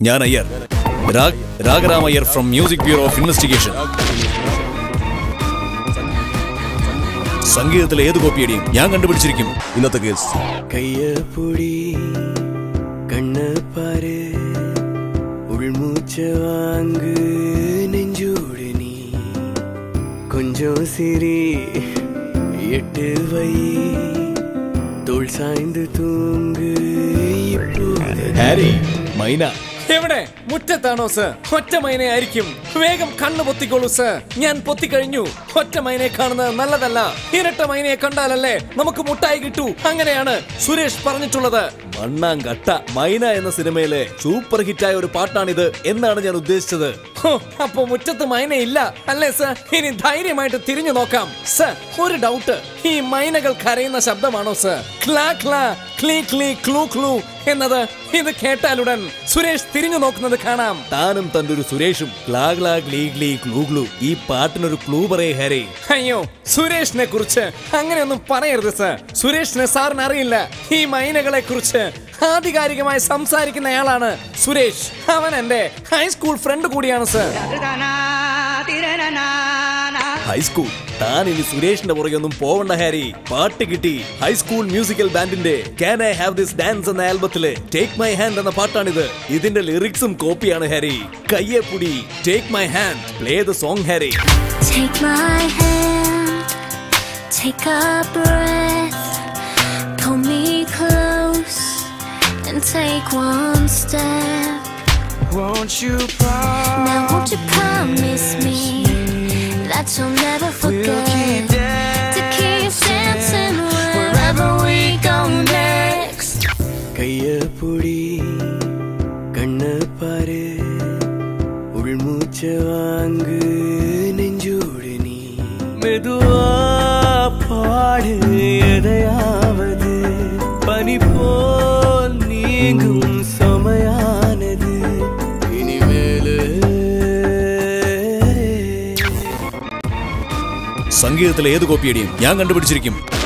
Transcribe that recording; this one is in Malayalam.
ഞാൻ Iyer Rag Ragaram Iyer from music bureau of investigation സംഗീതത്തിലെ ഏത് കോപ്പിയടിയും ഞാൻ കണ്ടുപിടിച്ചിരിക്കും ഇന്നത്തെ കേസ് கையப்புடி கண்ண பாரு உள்மூச்ச வாங்கு நெஞ்சோடு நீ கொஞ்சம் சிரி எட்டு வை தோள் சாய்ந்து தூங்கு இப்போது ഹാരി മൈന എവിടെ മുറ്റത്താണോ സർ ഒറ്റ മൈനയായിരിക്കും വേഗം കണ്ണു പൊത്തിക്കോളൂ സർ ഞാൻ പൊത്തിക്കഴിഞ്ഞു ഒറ്റ മൈനയെ കാണുന്നത് നല്ലതല്ല ഇരട്ട മൈനയെ കണ്ടാലല്ലേ നമുക്ക് മുട്ടായി കിട്ടൂ അങ്ങനെയാണ് സുരേഷ് പറഞ്ഞിട്ടുള്ളത് മണ്ണാങ്കട്ട മൈന എന്ന സിനിമയിലെ സൂപ്പർ ഹിറ്റായ ഒരു പാട്ടാണിത് എന്നാണ് ഞാൻ ഉദ്ദേശിച്ചത് ഹോ, അപ്പൊ മുറ്റത്ത് മൈന ഇല്ല അല്ലേ സർ ഇനി ധൈര്യമായിട്ട് തിരിഞ്ഞു നോക്കാം സർ ഒരു ഡൗട്ട് ഈ മൈനകൾ കരയുന്ന ശബ്ദമാണോ സർ ക്ലാ ക്ലാ ക്ലീ ക്ലീ ക്ലൂ ക്ലൂ എന്നത് ഇത് കേട്ടാലുടൻ സുരേഷ് തിരിഞ്ഞു നോക്കുന്നത് കാണാം താനും തന്റെ ഒരു സുരേഷും ക്ലാ ക്ലാ ഗ്ലീ ഗ്ലീ ക്ലൂ ഗ്ലൂ ഈ പാട്ടിനൊരു ക്ലൂ പറയേ ഹാരി അയ്യോ സുരേഷിനെ കുറിച്ച് അങ്ങനെയൊന്നും പറയരുത് സർ സുരേഷിനെ സാറിന് അറിയില്ല ഈ മൈനകളെ കുറിച്ച് ആധികാരികമായി സംസാരിക്കുന്നയാളാണ് സുരേഷ് അവൻ എന്റെ ഹൈസ്കൂൾ ഫ്രണ്ട് കൂടിയാണ് സർ ഹൈസ്കൂൾ താൻ ഇനി സുരേഷിന്റെ പുറകെ ഒന്നും പോവണ്ട ഹാരി പാട്ട് കിട്ടി ഹൈസ്കൂൾ മ്യൂസിക്കൽ ബാൻഡിന്റെ can I have this dance എന്ന ആൽബത്തിലെ ടേക്ക് മൈ ഹാൻഡ് എന്ന പാട്ടാണിത് ഇതിന്റെ ലിറിക്സും കോപ്പിയാണ് ഹാരി കയ്യെപ്പുടി take my hand play the song Harry Take my hand, take a breath, pull me close, and take one step. Won't you promise Now, won't you promise me that you'll never forget to keep dancing wherever we go next? கையப்புடி கண்ண பாரு உள்மூச்ச வாங்கு நெஞ்சோடு நீ மெதுவா பாடு எதையாவது பனி போல் நீங்கும் சமயானது இனிமேலு സംഗീതത്തിലെ ഏത് കോപ്പിയടിയും ഞാൻ കണ്ടുപിടിച്ചിരിക്കും